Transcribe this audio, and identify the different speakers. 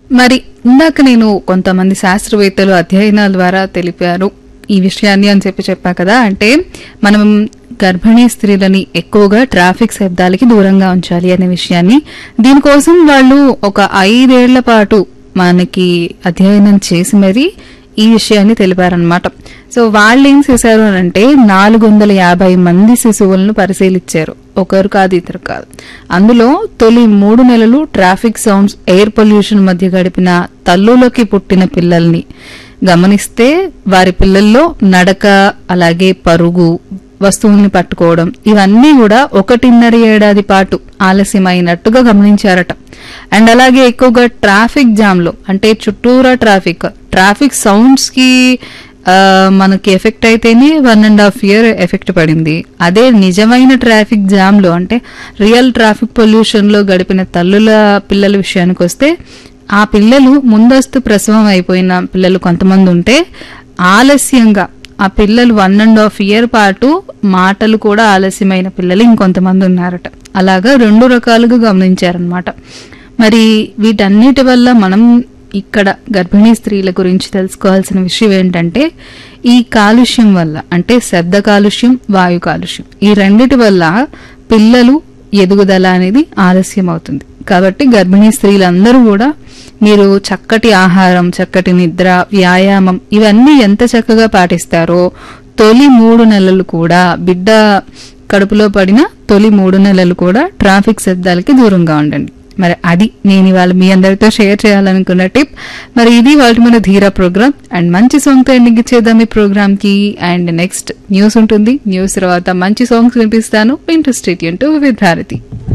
Speaker 1: మరి ఇందాక నేను కొంతమంది శాస్త్రవేత్తలు అధ్యయనాల ద్వారా తెలిపారు ఈ విషయాన్ని అని చెప్పి చెప్పా కదా అంటే మనం గర్భిణీ స్త్రీలని ఎక్కువగా ట్రాఫిక్ శబ్దాలకి దూరంగా ఉంచాలి అనే విషయాన్ని దీనికోసం వాళ్ళు ఒక ఐదేళ్ల పాటు మనకి అధ్యయనం చేసి మరి ఈ విషయాన్ని తెలిపారనమాట సో వాళ్ళు ఏం చేశారు అని అంటే నాలుగు వందల యాభై మంది శిశువులను పరిశీలించారు ఒకరు కాదు ఇద్దరు కాదు అందులో తొలి మూడు నెలలు ట్రాఫిక్ సౌండ్స్ ఎయిర్ పొల్యూషన్ మధ్య గడిపిన తల్లులకి పుట్టిన పిల్లల్ని గమనిస్తే వారి పిల్లల్లో నడక అలాగే పరుగు వస్తువుల్ని పట్టుకోవడం ఇవన్నీ కూడా ఒకటిన్నర ఏడాది పాటు ఆలస్యమైనట్టుగా గమనించారట అండ్ అలాగే ఎక్కువగా ట్రాఫిక్ జామ్ లో అంటే చుట్టూరా ట్రాఫిక్ ట్రాఫిక్ సౌండ్స్ కి ఆ, మనకి ఎఫెక్ట్ అయితేనే one and half year effect పడింది అదే నిజమైన ట్రాఫిక్ జామ్ లో అంటే రియల్ ట్రాఫిక్ పొల్యూషన్ లో గడిపిన తల్లుల పిల్లల విషయానికి వస్తే ఆ పిల్లలు ముందస్తు ప్రసవం అయిపోయిన పిల్లలు కొంతమంది ఉంటే ఆలస్యంగా ఆ పిల్లలు వన్ అండ్ హాఫ్ ఇయర్ పాటు మాటలు కూడా ఆలస్యమైన పిల్లలు ఇంకొంతమంది ఉన్నారట అలాగా రెండు రకాలుగా గమనించారనమాట మరి వీటన్నిటి వల్ల మనం ఇక్కడ గర్భిణీ స్త్రీల గురించి తెలుసుకోవాల్సిన విషయం ఏంటంటే ఈ కాలుష్యం వల్ల అంటే శబ్ద కాలుష్యం వాయు కాలుష్యం ఈ రెండిటి వల్ల పిల్లలు ఎదుగుదల అనేది ఆలస్యం అవుతుంది కాబట్టి గర్భిణీ స్త్రీలందరూ కూడా మీరు చక్కటి ఆహారం చక్కటి నిద్ర వ్యాయామం ఇవన్నీ ఎంత చక్కగా పాటిస్తారో తొలి మూడు నెలలు కూడా బిడ్డ కడుపులో పడిన తొలి మూడు నెలలు కూడా ట్రాఫిక్ శబ్దాలకి దూరంగా ఉండండి మరి అది నేను ఇవాళ మీ అందరితో షేర్ చేయాలనుకున్న టిప్ మరి ఇది వాళ్ళ మన ధీరా ప్రోగ్రామ్ అండ్ మంచి సాంగ్ తో ఎండింగ్ ఇచ్చేద్దాం ఈ ప్రోగ్రామ్ కి అండ్ నెక్స్ట్ న్యూస్ ఉంటుంది న్యూస్ తర్వాత మంచి సాంగ్స్ వినిపిస్తాను ఇంట్రెస్ట్ టు విత్ భారతి